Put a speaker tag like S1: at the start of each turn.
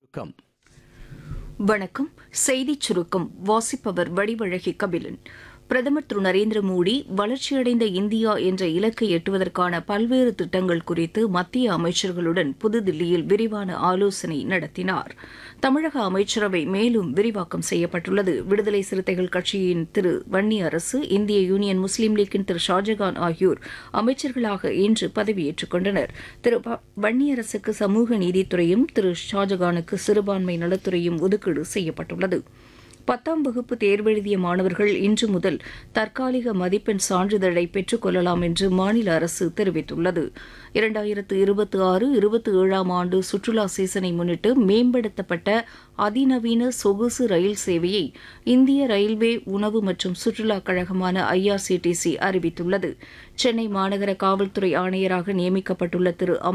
S1: come
S2: வணக்கம் செய்திச் சுருக்கம் வாசிப்பவர் வடிவழகி கபிலன் பிரதமர் திரு நரேந்திர மோடி வளர்ச்சியடைந்த இந்தியா என்ற இலக்கை எட்டுவதற்கான பல்வேறு திட்டங்கள் குறித்து மத்திய அமைச்சர்களுடன் புதுதில்லியில் விரிவான ஆலோசனை நடத்தினார் தமிழக அமைச்சரவை மேலும் விரிவாக்கம் செய்யப்பட்டுள்ளது விடுதலை சிறுத்தைகள் கட்சியின் திரு வன்னி அரசு இந்திய யூனியன் முஸ்லீம் லீக்கின் திரு ஷாஜகான் ஆகியோர் அமைச்சர்களாக இன்று பதவியேற்றுக் கொண்டனர் திரு ப- வன்னியரசுக்கு சமூக நீதித்துறையும் திரு ஷாஜகானுக்கு சிறுபான்மை நலத்துறையும் ஒதுக்கீடு செய்யப்பட்டுள்ளது பத்தாம் வகுப்பு தேர்வெழுதிய மாணவர்கள் இன்று முதல் தற்காலிக மதிப்பெண் சான்றிதழை பெற்றுக் கொள்ளலாம் என்று மாநில அரசு தெரிவித்துள்ளது இரண்டாயிரத்து இருபத்தி ஆறு இருபத்தி ஏழாம் ஆண்டு சுற்றுலா சீசனை முன்னிட்டு மேம்படுத்தப்பட்ட அதிநவீன சொகுசு ரயில் சேவையை இந்திய ரயில்வே உணவு மற்றும் சுற்றுலாக் கழகமான ஐஆர்சிடிசி அறிவித்துள்ளது சென்னை மாநகர காவல்துறை ஆணையராக நியமிக்கப்பட்டுள்ள திரு அமர்